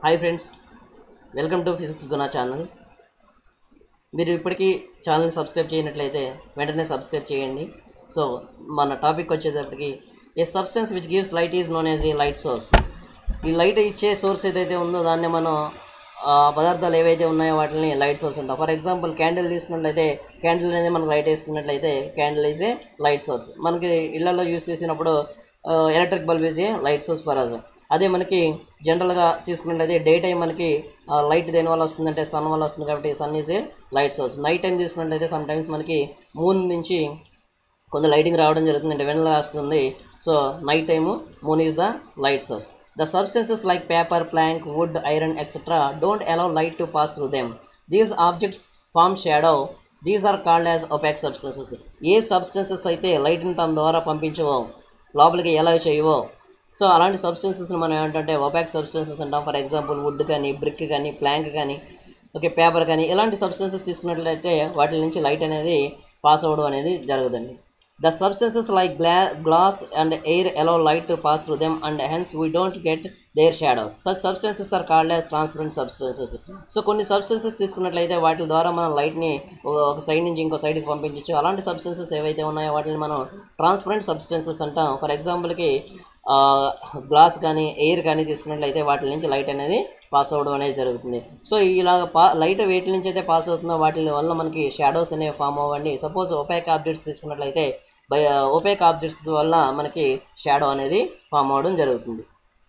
Hi friends welcome to physics Guna channel మీరు ఇప్పటికీ ఛానల్ని సబ్స్క్రైబ్ చేయనట్లయితే వెంటనే సబ్స్క్రైబ్ చేయండి సో మన టాపిక్ వచ్చేటప్పటికి a substance which gives light is known as a light source ఈ లైట్ ఇచ్చే సోర్స్ ఏదైతే ఉందో దాన్ని మనం ఆ పదార్థాలు ఏవైతే ఉన్నాయో వాటిని లైట్ సోర్స్ అంటాం ఫర్ ఎగ్జాంపుల్ క్యాండిల్ తీసుకున్నట్లయితే క్యాండిల్ అనేది మనకు లైట్ వేస్తున్నట్లయితే candle is a light source మనకి ఇళ్లలో యూస్ చేసినప్పుడు electric bulb is a light source for us అదే మనకి జనరల్గా తీసుకున్నట్లయితే డే టైం మనకి లైట్ దేని వల్ల వస్తుందంటే సన్ వల్ల వస్తుంది కాబట్టి sun is a light source night time తీసుకున్నట్లయితే సమ్ టైమ్స్ మనకి మూన్ నుంచి కొంత లైటింగ్ రావడం జరుగుతుంది అంటే వెన్నెల వస్తుంది so night time moon is the light source the substances like paper plank wood iron etcetera don't allow light to pass through them these objects form shadow these are called as opaque substances ఏ సబ్స్టెన్సెస్ అయితే లైట్ని తన ద్వారా పంపించవో లోపలికి ఎలా చేయవో so అలాంటి సబ్స్టెన్సెస్ని మనం ఏమంటే ఒపాక్ సబ్స్టెన్సెస్ అంటాం ఫర్ ఎగ్జాంపుల్ వుడ్ కానీ బ్రిక్ కానీ ప్లాంక్ కానీ ఓకే పేపర్ కానీ ఇలాంటి సబ్స్టెన్సెస్ తీసుకున్నట్లయితే వాటి నుంచి లైట్ అనేది పాస్ అవ్వడం అనేది జరగదండి the substances like gla glass and air allow light to pass through them and hence we don't get their shadows such substances are called as transparent substances so కొన్ని substances తీసుకున్నట్లయితే వాటి ద్వారా మనం లైట్ని ఒక సైడ్ నుంచి ఇంకో సైడ్కి పంపించవచ్చు అలాంటి సబ్స్టెన్సెస్ ఏవైతే ఉన్నాయో వాటిని మనం ట్రాన్స్పరెంట్ సబ్స్టెన్సెస్ అంటాం ఫర్ ఎగ్జాంపుల్కి గ్లాస్ కానీ ఎయిర్ కానీ తీసుకున్నట్లయితే వాటి నుంచి లైట్ అనేది పాస్ అవ్వడం అనేది జరుగుతుంది సో ఇలాగ పా లైట్ వేటి నుంచి అయితే పాస్ అవుతుందో వాటి వల్ల మనకి షాడోస్ అనేవి ఫామ్ అవ్వండి సపోజ్ ఒపేక్ ఆబ్జెక్ట్స్ తీసుకున్నట్లయితే బై ఒపేక్ ఆబ్జెక్ట్స్ వల్ల మనకి షాడో అనేది ఫామ్ అవ్వడం జరుగుతుంది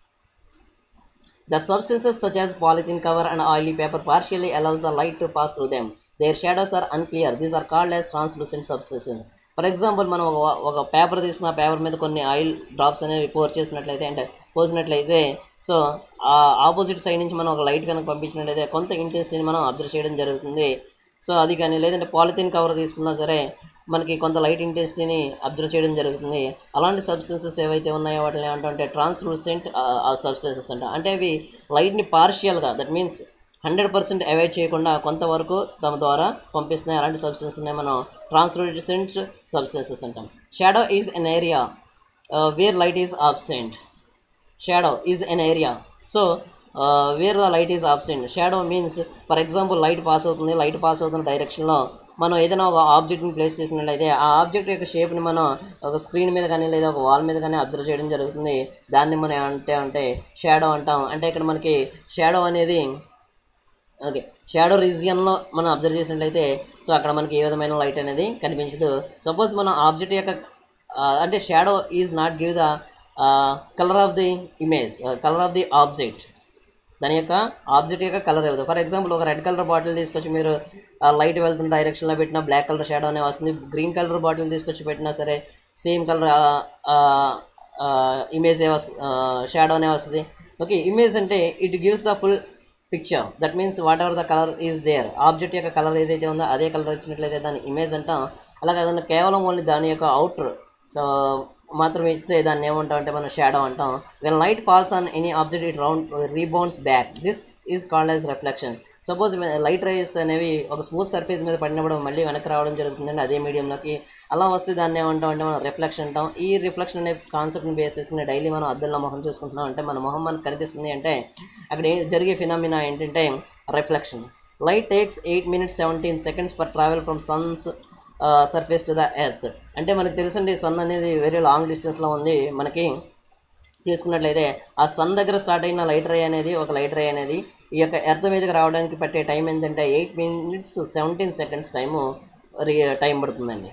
The substances such as polythene cover and oily paper partially allows the light to pass through them. Their shadows are unclear. These are called as translucent substances. For example మనం ఒక ఒక paper తీసుకున్న paper మీద కొన్ని oil drops అనేవి pour చేసినట్లయితే అంటే పోసినట్లయితే సో ఆ ఆపోజిట్ సైడ్ నుంచి మనం ఒక లైట్ కనుక పంపించినట్లయితే కొంత ఇంటెన్సిటీని మనం అబ్జర్వ్ చేయడం జరుగుతుంది సో అది కానీ లేదంటే పాలిథిన్ కవర్ తీసుకున్నా సరే మనకి కొంత లైట్ ఇంటెన్సిటీని అబ్జర్వ్ చేయడం జరుగుతుంది అలాంటి సబ్స్టెన్సెస్ ఏవైతే ఉన్నాయో వాటిని ఏమంటే ట్రాన్స్లూసెంట్ సబ్స్టెన్సెస్ అంట అంటే అవి లైట్ని పార్షియల్గా that means hundred percent avoid చేయకుండా కొంతవరకు తమ ద్వారా పంపిస్తున్నాయి అలాంటి సబ్స్టెన్స్ని మనం ట్రాన్స్లూసెంట్ సబ్స్టెన్సెస్ అంటాం shadow is an area where light is absent shadow is an area so where the light is absent shadow means for example light pass అవుతుంది లైట్ పాస్ అవుతున్న డైరెక్షన్లో మనం ఏదైనా ఒక ఆబ్జెక్ట్ని ప్లేస్ చేసినట్లయితే ఆ ఆబ్జెక్ట్ యొక్క షేప్ని మనం ఒక స్క్రీన్ మీద కానీ లేదా ఒక వాల్ మీద కానీ అబ్జర్వ్ చేయడం జరుగుతుంది దాన్ని మనం అంటే అంటే షాడో అంటాం అంటే ఇక్కడ మనకి షాడో అనేది ఓకే షాడో రీజియన్లో మనం అబ్జర్వ్ చేసినట్లయితే సో అక్కడ మనకి ఏ విధమైన లైట్ అనేది కనిపించదు సపోజ్ మనం ఆబ్జెక్ట్ యొక్క అంటే shadow is not give the colour of the image colour of the object దాని యొక్క ఆబ్జెక్ట్ యొక్క కలర్ ఇవ్వదు ఫర్ ఎగ్జాంపుల్ ఒక రెడ్ కలర్ బాటిల్ తీసుకొచ్చి మీరు లైట్ వెళ్తున్న డైరెక్షన్లో పెట్టినా బ్లాక్ కలర్ షాడో అనే వస్తుంది గ్రీన్ కలర్ బాటిల్ తీసుకొచ్చి పెట్టినా సరే సేమ్ కలర్ ఇమేజ్ ఏ వస్తుంది షాడో అనే వస్తుంది ఓకే ఇమేజ్ అంటే it gives the full picture that means whatever the colour is there object యొక్క కలర్ ఏదైతే ఉందో అదే కలర్ వచ్చినట్లయితే దాని ఇమేజ్ అంటాం అలా కాకుండా కేవలం ఓన్లీ దాని యొక్క అవుటర్ మాత్రం ఇస్తే దాన్ని ఏమంటాం అంటే మనం షాడో అంటాం when light falls on any object it round rebounds back this is called as reflection suppose light rays అనేవి ఒక స్మూత్ సర్ఫేస్ మీద పడినప్పుడు మళ్ళీ వెనక్కి రావడం జరుగుతుందండి అదే మీడియంలోకి అలా వస్తే దాన్ని ఏమంటాం అంటే మనం రిఫ్లెక్షన్ అంటాం ఈ రిఫ్లెక్షన్ అనే కాన్సెప్ట్ని బేస్ చేసుకుని డైలీ మనం అద్దంలో మొహం చూసుకుంటున్నాం అంటే మన మొహం మనకు కనిపిస్తుంది అంటే అక్కడ జరిగే ఫినామినా ఏంటంటే reflection light takes eight minutes seventeen seconds per travel from sun's surface to the earth అంటే మనకు తెలుసండి సన్ అనేది వెరీ లాంగ్ డిస్టెన్స్లో ఉంది మనకి తీసుకున్నట్లయితే ఆ సన్ దగ్గర స్టార్ట్ అయిన లైట్ రే అనేది ఒక లైట్ రే అనేది ఈ యొక్క ఎర్త్ మీదకి రావడానికి పట్టే టైం ఏంటంటే eight minutes seventeen seconds time time పడుతుందండి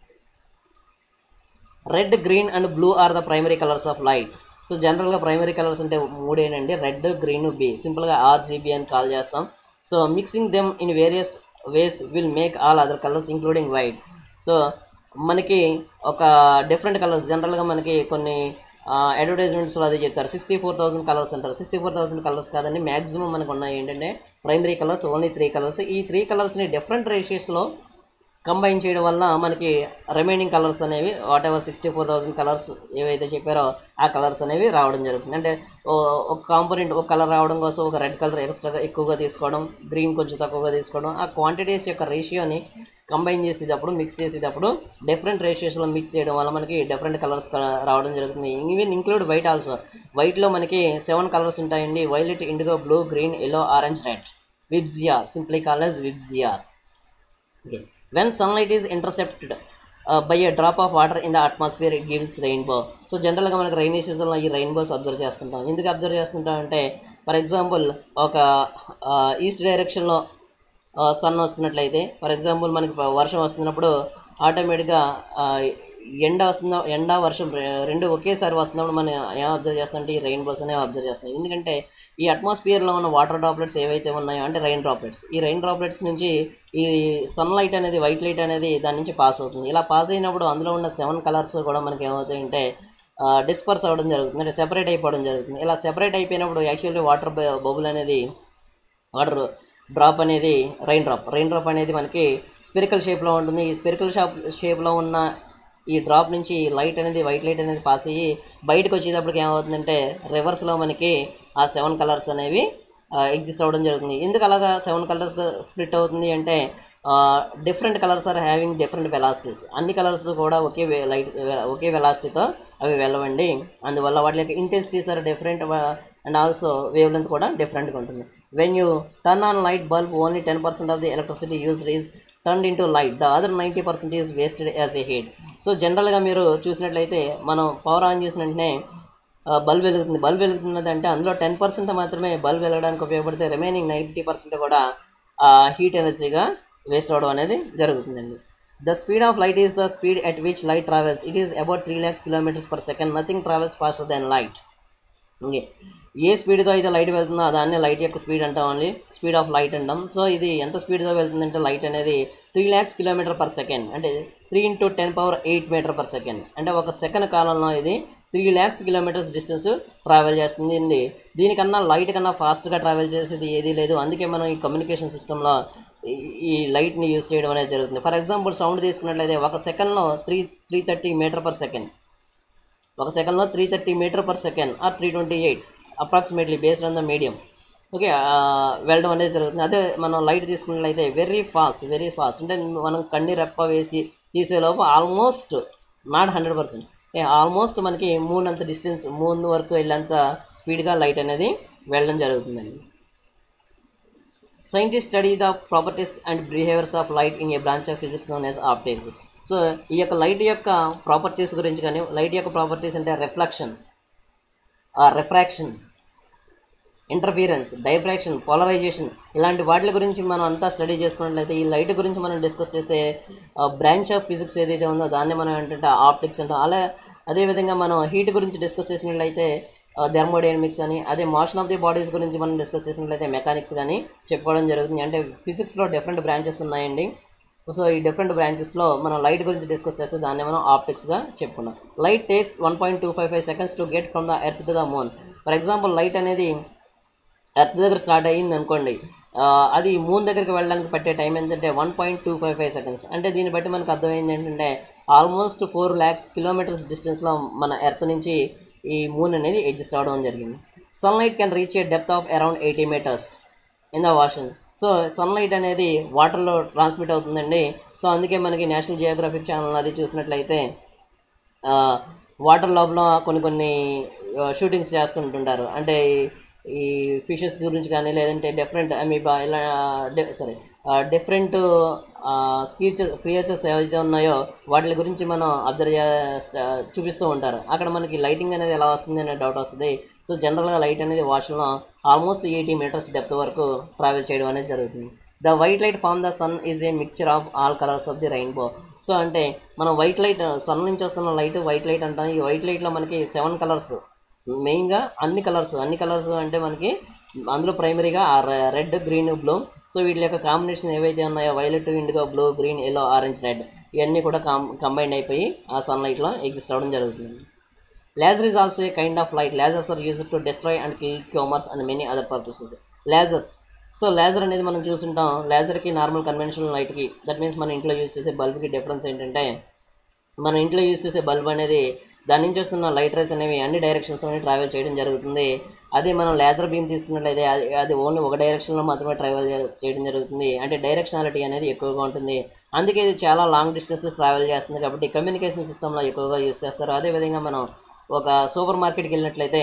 red green and blue are the primary colours of light so జనరల్గా ప్రైమరీ కలర్స్ అంటే మూడేనండి రెడ్ గ్రీన్ బి సింపుల్గా ఆర్జీబీ అని కాల్ చేస్తాం so mixing them in various ways will make all other colours including white so మనకి ఒక different colours జనరల్గా మనకి కొన్ని అడ్వర్టైజ్మెంట్స్లో అదే చెప్తారు సిక్స్టీ ఫోర్ థౌసండ్ కలర్స్ అంటారు సిక్స్టీ ఫోర్ థౌసండ్ కలర్స్ కాదండి మ్యాక్సిమం మనకు ఉన్నాయి ఏంటంటే primary colours only three colours ఈ త్రీ కలర్స్ని డిఫరెంట్ రేషియోస్లో కంబైన్ చేయడం వల్ల మనకి రిమైనింగ్ కలర్స్ అనేవి whatever sixty four thousand colours ఏవైతే చెప్పారో ఆ కలర్స్ అనేవి రావడం జరుగుతుంది అంటే ఒక కాంపోనెంట్ ఒక కలర్ రావడం కోసం ఒక రెడ్ కలర్ ఎక్స్ట్రాగా ఎక్కువగా తీసుకోవడం గ్రీన్ కొంచెం తక్కువగా తీసుకోవడం ఆ క్వాంటిటీస్ యొక్క రేషియోని కంబైన్ చేసేటప్పుడు మిక్స్ చేసేటప్పుడు డిఫరెంట్ రేషియోస్లో మిక్స్ చేయడం వల్ల మనకి డిఫరెంట్ కలర్స్ రావడం జరుగుతుంది ఈవెన్ ఇంక్లూడ్ వైట్ ఆల్సో వైట్లో మనకి సెవెన్ కలర్స్ ఉంటాయండి violet indigo blue green yellow orange red VIBGYOR simply call as VIBGYOR okay when sunlight is intercepted uh, by a drop of water in the atmosphere it gives rainbow so జనరల్గా మనకి rainy సీజన్లో ఈ rainbows observe చేస్తుంటాం ఎందుకు observe చేస్తుంటాం అంటే for example ఒక east డైరెక్షన్లో సన్ వస్తున్నట్లయితే ఫర్ ఎగ్జాంపుల్ మనకి ప- వర్షం వస్తున్నప్పుడు ఆటోమేటిక్గా ఎండ వస్తుందో ఎండ వర్షం రె- రెండు ఒకేసారి వస్తున్నప్పుడు మనం ఏం అబ్జర్వ్ చేస్తామంటే ఈ రెయిన్బోస్ అనేవి అబ్జర్వ్ చేస్తాం ఎందుకంటే ఈ అట్మాస్ఫియర్లో ఉన్న వాటర్ డ్రాప్లెట్స్ ఏవైతే ఉన్నాయో అంటే రైన్ డ్రాప్లెట్స్ ఈ రైన్ డ్రాప్లెట్స్ నుంచి ఈ సన్లైట్ అనేది వైట్ లైట్ అనేది దాని నుంచి పాస్ అవుతుంది ఇలా పాస్ అయినప్పుడు అందులో ఉన్న సెవెన్ కలర్స్ కూడా మనకి ఏమవుతాయంటే డిస్పర్స్ అవ్వడం జరుగుతుంది అంటే సెపరేట్ అయిపోవడం జరుగుతుంది ఇలా సెపరేట్ అయిపోయినప్పుడు యాక్చువల్లీ వాటర్ బబుల్ అనేది వాటర్ డ్రాప్ అనేది రైన్ డ్రాప్ రైన్ డ్రాప్ అనేది మనకి స్పెరికల్ షేప్లో ఉంటుంది ఈ స్పెరికల్ షాప్ షేప్లో ఉన్న ఈ డ్రాప్ నుంచి లైట్ అనేది వైట్ లైట్ అనేది పాస్ అయ్యి బయటకు వచ్చేటప్పటికి ఏమవుతుందంటే రివర్స్లో మనకి ఆ సెవెన్ కలర్స్ అనేవి ఎగ్జిస్ట్ అవ్వడం జరుగుతుంది ఎందుకు అలాగా సెవెన్ కలర్స్ స్ప్లిట్ అవుతుంది అంటే different colours are having different velocities అన్ని కలర్స్ కూడా ఒకే లైట్ ఒకే వెలాసిటీతో అవి వెళ్ళవండి అందువల్ల వాటి యొక్క intensities are different and also wavelength కూడా డిఫరెంట్గా ఉంటుంది when you turn on light bulb only ten percent of the electricity used is turn into light the other ninety percent is wasted as a heat so జనరల్గా మీరు చూసినట్లయితే మనం power on చేసిన వెంటనే bulb వెలుగుతుంది బల్బ్ వెలుగుతున్నది అంటే అందులో టెన్ పర్సెంట్ మాత్రమే బల్బ్ వెలగడానికి ఉపయోగపడితే రిమైనింగ్ నైంటీ పర్సెంట్ కూడా హీట్ ఎనర్జీగా వేస్ట్ అవ్వడం అనేది జరుగుతుందండి the speed of light is the speed at which light travels it is about three lakhs kilometres per second nothing travels faster than light okay a స్పీడ్తో అయితే light వెళ్తుందో దాన్ని light యొక్క స్పీడ్ అంటాం ఓన్లీ స్పీడ్ ఆఫ్ లైట్ అంటాం so ఇది ఎంత స్పీడ్తో వెళ్తుందంటే లైట్ అనేది three lakhs kilometre per second అంటే three into ten power eight metre per second అంటే ఒక సెకండ్ కాలంలో ఇది three lakhs kilometres distance travel చేస్తుంది ఇది దీనికన్నా లైట్ కన్నా ఫాస్ట్గా ట్రావెల్ చేసేది ఏదీ లేదు అందుకే మనం ఈ కమ్యూనికేషన్ సిస్టంలో ఈ లైట్ని యూస్ చేయడం అనేది జరుగుతుంది ఫర్ ఎగ్జాంపుల్ సౌండ్ తీసుకున్నట్లయితే ఒక సెకండ్లో three three thirty metre per second ఒక సెకండ్లో three thirty metre per second or three twenty eight approximately based on the medium okay వెళ్ళడం అనేది జరుగుతుంది అదే మనం లైట్ తీసుకున్నట్లయితే వెరీ ఫాస్ట్ వెరీ ఫాస్ట్ అంటే మనం కన్ని రెప్ప వేసి తీసేలోపు almost not hundred percent almost మనకి మూన్ అంత డిస్టెన్స్ మూన్ వరకు వెళ్ళేంత స్పీడ్గా లైట్ అనేది వెళ్ళడం జరుగుతుందండి scientist study the properties and behaviours of light in a branch of physics known as optics so ఈ యొక్క లైట్ యొక్క ప్రాపర్టీస్ గురించి కానీ లైట్ యొక్క ప్రాపర్టీస్ అంటే reflection refraction interference diffraction polarisation ఇలాంటి వాటి గురించి మనం అంతా స్టడీ చేసుకున్నట్లయితే ఈ లైట్ గురించి మనం డిస్కస్ చేసే బ్రాంచ్ ఆఫ్ ఫిజిక్స్ ఏదైతే ఉందో దాన్ని మనం ఏంటంటే ఆప్టిక్స్ అంటాం అలా అదేవిధంగా మనం హీట్ గురించి డిస్కస్ చేసినట్లయితే థెర్మోడైనమిక్స్ అని అదే మోషన్ ఆఫ్ ది బాడీస్ గురించి మనం డిస్కస్ చేసినట్లయితే మెకానిక్స్ కానీ చెప్పుకోవడం జరుగుతుంది అంటే ఫిజిక్స్లో డిఫరెంట్ బ్రాంచెస్ ఉన్నాయండి సో ఈ డిఫరెంట్ బ్రాంచెస్లో మనం లైట్ గురించి డిస్కస్ చేస్తే దాన్ని మనం ఆప్టిక్స్గా చెప్పుకున్నాం light takes one point two five five seconds to get from the earth to the moon for example light అనేది ఎర్త్ దగ్గర స్టార్ట్ అయ్యింది అనుకోండి ఆ, అది మూన్ దగ్గరికి వెళ్ళడానికి పట్టే టైం ఏంటంటే one point two five five seconds అంటే దీన్ని బట్టి మనకు అర్థమైంది ఏంటంటే ఆల్మోస్ట్ ఫోర్ ల్యాక్స్ కిలోమీటర్స్ డిస్టెన్స్లో మన ఎర్త్ నుంచి ఈ మూన్ అనేది ఎగ్జిస్ట్ అవ్వడం జరిగింది sunlight can reach a depth of around eighty metres in the ocean so sunlight అనేది వాటర్లో ట్రాన్స్మిట్ అవుతుందండి సో అందుకే మనకి నేషనల్ జియోగ్రఫిక్ ఛానల్ అది చూసినట్లయితే వాటర్ లోపల కొన్ని కొన్ని షూటింగ్స్ చేస్తుంటుంటారు అంటే ఈ- ఈ ఫిషెస్ గురించి కానీ లేదంటే డిఫరెంట్ అమీబా ఇలా సారీ డిఫరెంట్ క్రియేచర్ క్రియేచర్స్ ఏవైతే ఉన్నాయో వాటి గురించి మనం అబ్జర్వ్ చే చూపిస్తూ ఉంటారు అక్కడ మనకి లైటింగ్ అనేది ఎలా వస్తుంది అనే డౌట్ వస్తుంది సో జనరల్గా లైట్ అనేది వాష్లో ఆల్మోస్ట్ ఎయిటీ మీటర్స్ డెప్త్ వరకు ట్రావెల్ చేయడం అనేది జరుగుతుంది the white light form the sun is a mixture of all colours of the rainbow so అంటే మనం వైట్ లైట్ సన్ నుంచి వస్తున్న లైట్ వైట్ లైట్ అంటాం ఈ వైట్ లైట్లో మనకి సెవెన్ కలర్స్ మెయిన్గా అన్ని కలర్స్ అన్ని కలర్స్ అంటే మనకి అందులో ప్రైమరీగా రెడ్ గ్రీన్ బ్లూ సో వీటి యొక్క కాంబినేషన్ ఏవైతే ఉన్నాయో violet indigo blue green yellow orange red ఇవన్నీ కూడా కాం కంబైన్ అయిపోయి ఆ సన్లైట్లో ఎగ్జిస్ట్ అవ్వడం జరుగుతుంది laser is also a kind of light lasers are use to destroy and kill tumours and many other purposes lasers so laser అనేది మనం చూసుంటాం లేజర్కి నార్మల్ కన్వెన్షనల్ లైట్కి దట్ మీన్స్ మన ఇంట్లో యూజ్ చేసే బల్బ్కి డిఫరెన్స్ ఏంటంటే మన ఇంట్లో యూజ్ చేసే బల్బ్ అనేది దాని నుంచి వస్తున్న లైట్ రేస్ అనేవి అన్ని డైరెక్షన్స్లోనే ట్రావెల్ చేయడం జరుగుతుంది అదే మనం లేజర్ బీమ్ తీసుకున్నట్లయితే అది అది ఓన్లీ ఒక డైరెక్షన్లో మాత్రమే ట్రావెల్ చేయడం జరుగుతుంది అంటే డైరెక్షనాలిటీ అనేది ఎక్కువగా ఉంటుంది అందుకే ఇది చాలా లాంగ్ డిస్టెన్సెస్ ట్రావెల్ చేస్తుంది కాబట్టి కమ్యూనికేషన్ సిస్టంలో ఎక్కువగా యూస్ చేస్తారు అదేవిధంగా మనం ఒక సూపర్ మార్కెట్కి వెళ్ళినట్లయితే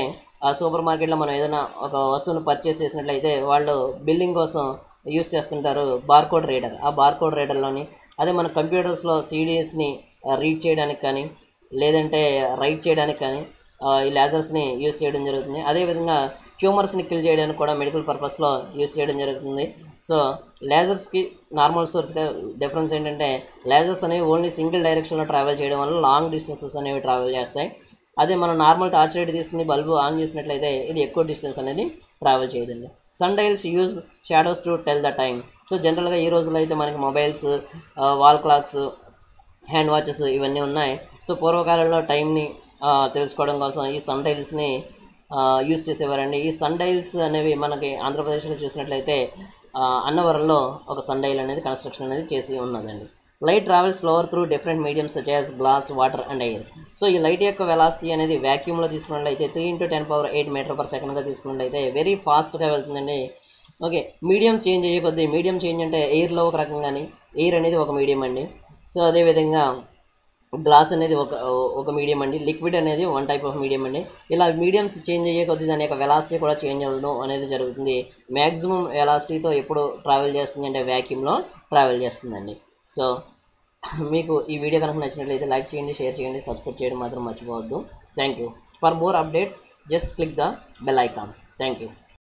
ఆ సూపర్ మార్కెట్లో మనం ఏదైనా ఒక వస్తువును పర్చేస్ చేసినట్లయితే వాళ్ళు బిల్లింగ్ కోసం యూస్ చేస్తుంటారు బార్కోడ్ రీడర్ ఆ బార్కోడ్ రీడర్లోని అదే మన కంప్యూటర్స్లో సీడీఎస్ని రీడ్ చేయడానికి కానీ లేదంటే రైట్ చేయడానికి కానీ ఆ, ఈ లేజర్స్ని యూస్ చేయడం జరుగుతుంది అదేవిధంగా ట్యూమర్స్ని కిల్ చేయడానికి కూడా మెడికల్ పర్పస్లో యూస్ చేయడం జరుగుతుంది సో లేజర్స్కి నార్మల్ సోర్స్గా డిఫరెన్స్ ఏంటంటే లేజర్స్ అనేవి ఓన్లీ సింగిల్ డైరెక్షన్లో ట్రావెల్ చేయడం వల్ల లాంగ్ డిస్టెన్సెస్ అనేవి ట్రావెల్ చేస్తాయి అదే మనం నార్మల్ టార్చ్ లైట్ తీసుకుని బల్బు ఆన్ చేసినట్లయితే ఇది ఎక్కువ డిస్టెన్స్ అనేది ట్రావెల్ చేయదండి sundials use shadows to tell the time so జనరల్గా ఈ రోజుల్లో అయితే మనకి mobiles wall clocks hand watches ఇవన్నీ ఉన్నాయి సో పూర్వకాలంలో టైంని ఆ, తెలుసుకోవడం కోసం ఈ సన్ డైల్స్ని యూస్ చేసేవారండి ఈ సన్ డైల్స్ అనేవి మనకి ఆంధ్రప్రదేశ్లో చూసినట్లయితే ఆ, అన్నవరంలో ఒక సన్ డైల్ అనేది కన్స్ట్రక్షన్ అనేది చేసి ఉన్నదండి light travels slower through different mediums such as glass water and air so ఈ లైట్ యొక్క వెలాసిటీ అనేది వ్యాక్యూమ్లో తీసుకున్నట్లయితే three into ten power eight metre per సెకండ్గా తీసుకున్నట్లయితే వెరీ ఫాస్ట్గా వెళ్తుందండి ఓకే మీడియం చేంజ్ అయ్యే కొద్దీ మీడియం చేంజ్ అంటే ఎయిర్లో ఒక రకంగాని ఎయిర్ అనేది ఒక మీడియం అండి సో అదేవిధంగా గ్లాస్ అనేది ఒక ఒక మీడియం అండి లిక్విడ్ అనేది వన్ టైప్ ఆఫ్ మీడియం అండి ఇలా మీడియంస్ చేంజ్ అయ్యే కొద్దీ దాని యొక్క వెలాసిటీ కూడా చేంజ్ అవ్వడం అనేది జరుగుతుంది మ్యాక్సిమం వెలాసిటీతో ఎప్పుడు ట్రావెల్ చేస్తుంది అంటే వ్యాక్యూమ్లో ట్రావెల్ చేస్తుందండి సో మీకు ఈ వీడియో కనుక నచ్చినట్లయితే లైక్ చేయండి షేర్ చేయండి సబ్స్క్రైబ్ చేయడం మాత్రం మర్చిపోవద్దు thank you for more updates just click the bell icon thank you